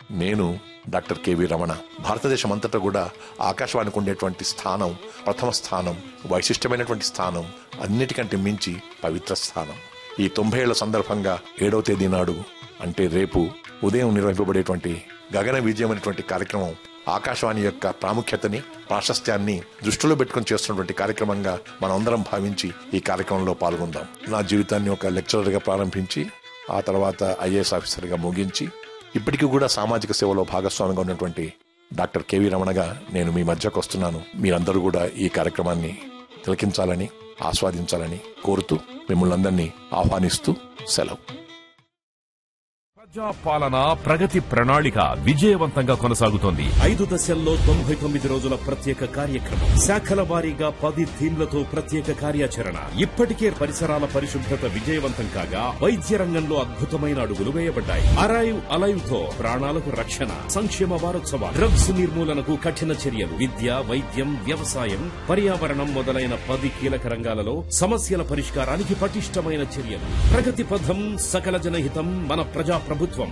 నేను doctor KV Ramana భారతదేశం అంతటా కూడా ఆకాశవాణికి ఉండేటువంటి స్థానం ప్రథమ స్థానం వైశిష్టమైనటువంటి స్థానం అన్నిటికంటే మించి పవిత్ర స్థానం ఈ తొంభై ఏళ్ల సందర్భంగా ఏడవ తేదీ నాడు అంటే రేపు ఉదయం నిర్వహింపబడేటువంటి గగన విజయం అనేటువంటి కార్యక్రమం ఆకాశవాణి యొక్క ప్రాముఖ్యతని ప్రాశస్త్యాన్ని దృష్టిలో పెట్టుకుని చేస్తున్నటువంటి కార్యక్రమంగా మనందరం భావించి ఈ కార్యక్రమంలో పాల్గొందాం నా జీవితాన్ని ఒక లెక్చరర్గా ప్రారంభించి ఆ తర్వాత ఐఏఎస్ ఆఫీసర్గా ముగించి ఇప్పటికీ కూడా సామాజిక సేవలో భాగస్వామిగా ఉన్నటువంటి డాక్టర్ కెవి రమణగా నేను మీ మధ్యకు వస్తున్నాను మీరందరూ కూడా ఈ కార్యక్రమాన్ని తిలకించాలని ఆస్వాదించాలని కోరుతూ మిమ్మల్ని అందరినీ ఆహ్వానిస్తూ సెలవు ప్రజా పాలన ప్రగతి ప్రణాళిక విజయవంతంగా కొనసాగుతోంది ఐదు దశల్లో తొంభై తొమ్మిది రోజుల ప్రత్యేక కార్యక్రమం శాఖల వారీగా పది థీమ్లతో ప్రత్యేక కార్యాచరణ ఇప్పటికే పరిసరాల పరిశుభ్రత విజయవంతం కాగా వైద్య రంగంలో అద్భుతమైన అడుగులు వేయబడ్డాయి అరైవ్ అలైవ్ తో ప్రాణాలకు రక్షణ సంక్షేమ వారోత్సవాలు డ్రగ్స్ నిర్మూలనకు కఠిన చర్యలు విద్య వైద్యం వ్యవసాయం పర్యావరణం మొదలైన పది కీలక రంగాలలో సమస్యల పరిష్కారానికి పటిష్టమైన చర్యలు ప్రగతి పథం సకల జనహితం మన ప్రజా ప్రభుత్వం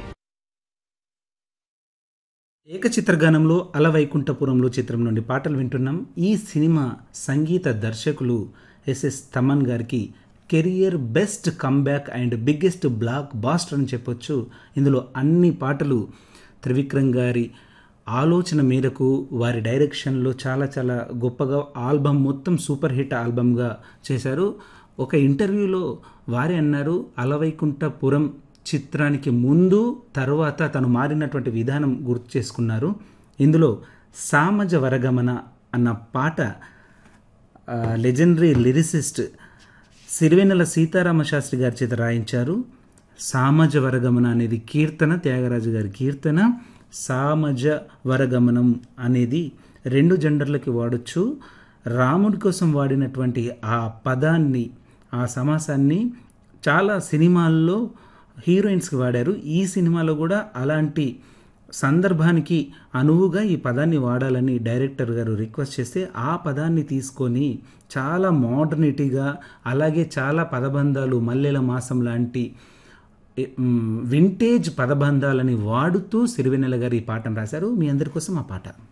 ఏకచిత్రగానంలో అలవైకుంఠపురంలో చిత్రం నుండి పాటలు వింటున్నాం ఈ సినిమా సంగీత దర్శకులు ఎస్ఎస్ తమన్ గారికి career best comeback and biggest blockbuster అని చెప్పొచ్చు ఇందులో అన్ని పాటలు త్రివిక్రమ్ గారి ఆలోచన మేరకు వారి డైరెక్షన్లో చాలా చాలా గొప్పగా ఆల్బమ్ మొత్తం సూపర్ హిట్ ఆల్బమ్గా చేశారు ఒక ఇంటర్వ్యూలో వారే అన్నారు అలవైకుంఠపురం చిత్రానికి ముందు తర్వాత తను మారినటువంటి విధానం గుర్తు చేసుకున్నారు ఇందులో సామజ వరగమన అన్న పాట లెజెండరీ లిరిసిస్ట్ సిరివెన్నెల సీతారామ శాస్త్రి గారి చేత రాయించారు సామజ వరగమన అనేది కీర్తన త్యాగరాజు గారి కీర్తన సామజ వరగమనం అనేది రెండు జెండర్లకి వాడచ్చు రాముడి కోసం వాడినటువంటి ఆ పదాన్ని ఆ సమాసాన్ని చాలా సినిమాల్లో హీరోయిన్స్కి వాడారు ఈ సినిమాలో కూడా అలాంటి సందర్భానికి అనువుగా ఈ పదాన్ని వాడాలని డైరెక్టర్ గారు రిక్వెస్ట్ చేస్తే ఆ పదాన్ని తీసుకొని చాలా మోడర్నిటీగా అలాగే చాలా పదబంధాలు మల్లెల మాసం లాంటి వింటేజ్ పదబంధాలని వాడుతూ సిరివెన్నెల గారు ఈ పాటను రాశారు మీ అందరి కోసం ఆ పాట